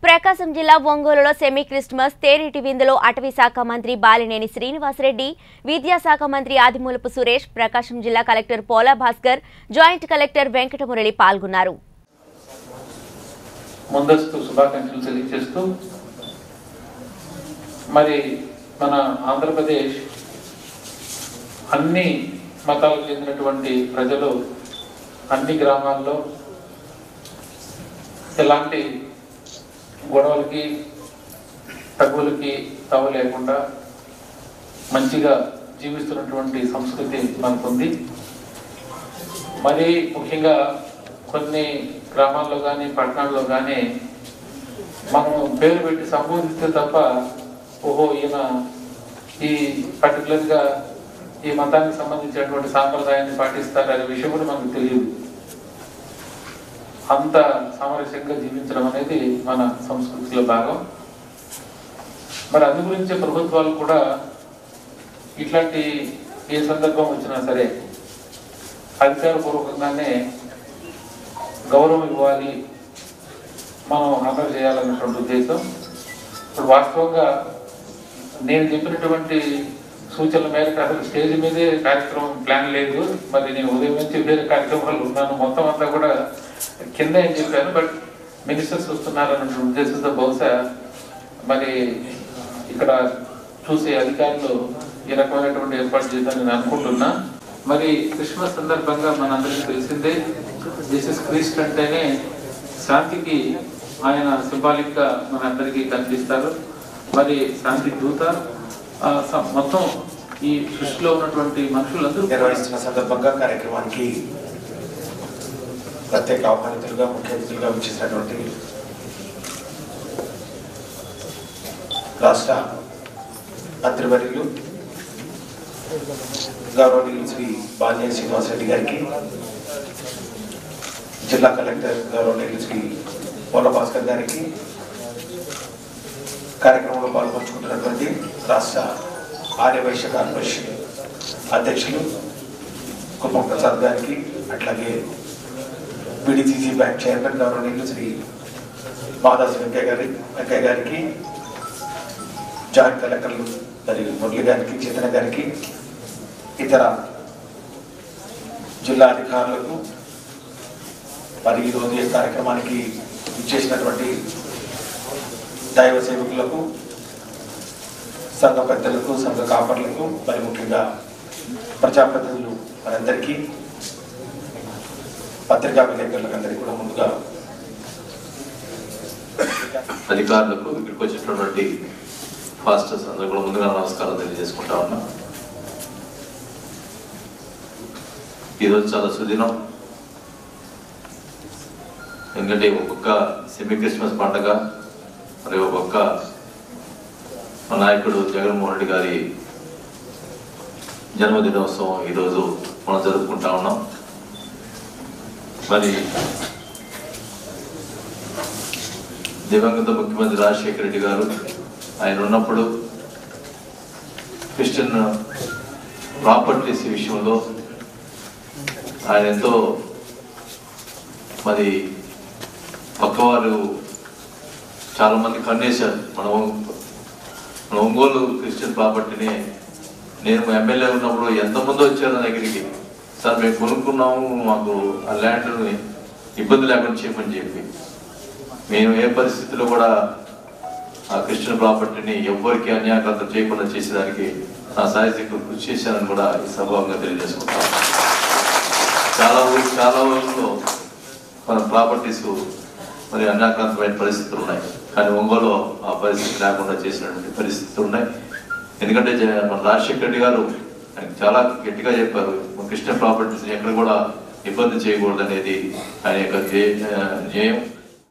ప్రకాశం జిల్లా ఒంగోలులో semi Christmas తేనీటి విందులో అటవీ శాఖ మంత్రి బాలినేని శ్రీనివాసరెడ్డి విద్యాశాఖ మంత్రి ఆదిమూలపు సురేష్ ప్రకాశం జిల్లా కలెక్టర్ పోలా భాస్కర్ జాయింట్ కలెక్టర్ వెంకటమురళి పాల్గొన్నారు ముందస్తు శుభాకాంక్షలు తెలియజేస్తూ మరి మన ఆంధ్రప్రదేశ్ అన్ని మతాలకు చెందినటువంటి ప్రజలు అన్ని గ్రామాల్లో ఎలాంటి గొడవలకి తగులకి తావు లేకుండా మంచిగా జీవిస్తున్నటువంటి సంస్కృతి మనకుంది మరి ముఖ్యంగా కొన్ని గ్రామాల్లో కానీ పట్టణాల్లో కానీ మనం పేరు పెట్టి సంబోధిస్తే తప్ప ఓహో ఈయన ఈ పర్టికులర్గా ఈ మతానికి సంబంధించినటువంటి సాంప్రదాయాన్ని పాటిస్తారు అనే విషయం కూడా మనకు తెలియదు అంత సామరస్యంగా జీవించడం అనేది మన సంస్కృతిలో భాగం మరి అందు గురించి ప్రభుత్వాలు కూడా ఇట్లాంటి ఏ సందర్భం వచ్చినా సరే అధికారపూర్వకంగానే గౌరవం ఇవ్వాలి మనం అమలు చేయాలన్నటువంటి ఉద్దేశం ఇప్పుడు వాస్తవంగా నేను చెప్పినటువంటి సూచనల మేరకు అసలు స్టేజ్ మీదే కార్యక్రమం ప్లాన్ లేదు మరి నేను ఉదయం నుంచి వేరే కార్యక్రమాలు ఉన్నాను మొత్తం అంతా కూడా కింద ఏం చెప్పాను బట్ మినిస్టర్స్ వస్తున్నారన్న ఉద్దేశంతో బహుశా మరి ఇక్కడ చూసే అధికారులు ఈ రకమైనటువంటి ఏర్పాటు చేశారని నేను అనుకుంటున్నా మరి క్రిస్మస్ సందర్భంగా మనందరికీ తెలిసిందే జీసస్ క్రీస్ట్ అంటేనే శాంతికి ఆయన సింబాలిక్ గా మనందరికీ కనిపిస్తారు మరి శాంతి దూత ఆ, స- మొత్తం ఈ సృష్టిలో ఉన్నటువంటి మనుషులందరూ నిర్వహిస్తున్న సందర్భంగా కార్యక్రమానికి ప్రత్యేక ఆహ్వానితులుగా ముఖ్య అతిథులుగా వచ్చేసినటువంటి రాష్ట్ర మంత్రివర్యులు గౌరవనీయులు శ్రీ బాలినేని శ్రీనివాసరెడ్డి గారికి జిల్లా కలెక్టర్ గౌరవనీయులు శ్రీ పోల భాస్కర్ గారికి కార్యక్రమంలో పాల్పంచుకుంటున్నటువంటి రాష్ట్ర ఆర్యవైశ్య కార్పొరేషన్ అధ్యక్షులు కుప్పం ప్రసాద్ గారికి అట్లాగే బీడీసీసీ బ్యాంక్ చైర్మన్ గౌరవనీయులు శ్రీ మాదాసి వెంకయ్య గారి వెంకయ్య గారికి జాయింట్ కలెక్టర్లు మరి మురళి గారికి చేతన గారికి ఇతర జిల్లా అధికారులకు మరి ఈరోజు ఈ కార్యక్రమానికి ఇచ్చేసినటువంటి దైవ సేవకులకు సంఘ పెద్దలకు సంఘ కాపర్లకు మరి ముఖ్యంగా ప్రజాప్రతినిధులు మనందరికీ పత్రికా విలేకరులకు అందరికీ కూడా ముందుగా అధికారులకు ఇక్కడికి వచ్చినటువంటి ఫాస్టర్స్ అందరూ కూడా ముందుగా నమస్కారం తెలియజేసుకుంటా ఉన్నా ఈరోజు చాలా సుదినం ఎందుకంటే ఒక్కొక్క సెమీ క్రిస్మస్ పండగ మరి ఒక్కొక్క మా నాయకుడు జగన్మోహన్ రెడ్డి గారి జన్మదినోత్సవం ఈరోజు మనం జరుపుకుంటా ఉన్నాం మరి దివంగత ముఖ్యమంత్రి రాజశేఖర రెడ్డి గారు ఆయన ఉన్నప్పుడు క్రిస్టియన్ ప్రాపర్టీస్ విషయంలో ఆయన ఎంతో మరి పక్కవారు చాలా మంది కన్నేశారు మన ఒంగ- మన ఒంగోలు క్రిస్టియన్ ప్రాపర్టీని నేను ఎమ్మెల్యే ఉన్నప్పుడు ఎంతమంది వచ్చారు నా దగ్గరికి సార్ మేము కొనుక్కున్నాము మాకు ఆ ల్యాండ్ని ఇబ్బంది లేకుండా చేయమని చెప్పి మేము ఏ పరిస్థితిలో కూడా ఆ క్రిస్టియన్ ప్రాపర్టీని ఎవ్వరికి అన్యాయకర్తం చేయకుండా చేసేదానికి నా సాయశక్తులు కృషి చేశానని కూడా ఈ సభావంగా తెలియజేసుకుంటాం చాలా ఊరు చాలా ఊళ్ళలో మన ప్రాపర్టీస్ మరి అన్యాక్రాంతమైన పరిస్థితులు ఉన్నాయి కానీ ఒంగోలు ఆ పరిస్థితి లేకుండా చేసినటువంటి పరిస్థితులు ఉన్నాయి ఎందుకంటే జ- మన రాజశేఖర రెడ్డి గారు ఆయన చాలా గట్టిగా చెప్పారు మన క్రిస్టియన్ ప్రాపర్టీస్ ఎక్కడ కూడా ఇబ్బంది చేయకూడదు అనేది ఆయన యొక్క ధ్యేయ- ధ్యేయం